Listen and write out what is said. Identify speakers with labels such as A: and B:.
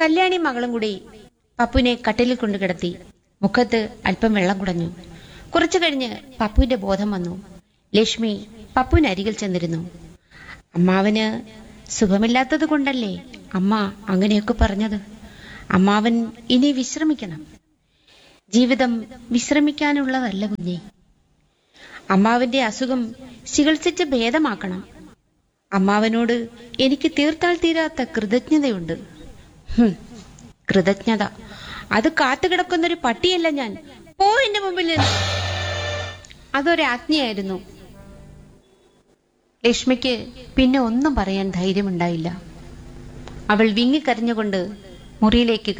A: കല്യാണി മകളും കൂടി പപ്പുവിനെ കട്ടിലിൽ കൊണ്ട് കിടത്തി മുഖത്ത് അല്പം വെള്ളം കുടഞ്ഞു കുറച്ചു കഴിഞ്ഞ് പപ്പുവിന്റെ ബോധം വന്നു ലക്ഷ്മി പപ്പുവിന് അരികിൽ ചെന്നിരുന്നു അമ്മാവന് സുഖമില്ലാത്തത് കൊണ്ടല്ലേ അമ്മ അങ്ങനെയൊക്കെ പറഞ്ഞത് അമ്മാവൻ ഇനി വിശ്രമിക്കണം ജീവിതം വിശ്രമിക്കാനുള്ളതല്ല കുഞ്ഞെ അമ്മാവന്റെ അസുഖം ചികിത്സിച്ച് ഭേദമാക്കണം അമ്മാവനോട് എനിക്ക് തീർത്താൽ തീരാത്ത കൃതജ്ഞതയുണ്ട് ഹും, കൃതജ്ഞത അത് കാത്തുകിടക്കുന്നൊരു പട്ടിയല്ല ഞാൻ പോ എന്റെ മുമ്പിൽ നിന്ന് അതൊരാജ്ഞയായിരുന്നു ലക്ഷ്മിക്ക് പിന്നെ ഒന്നും പറയാൻ ധൈര്യമുണ്ടായില്ല അവൾ വിങ്ങിക്കരഞ്ഞുകൊണ്ട് മുറിയിലേക്ക്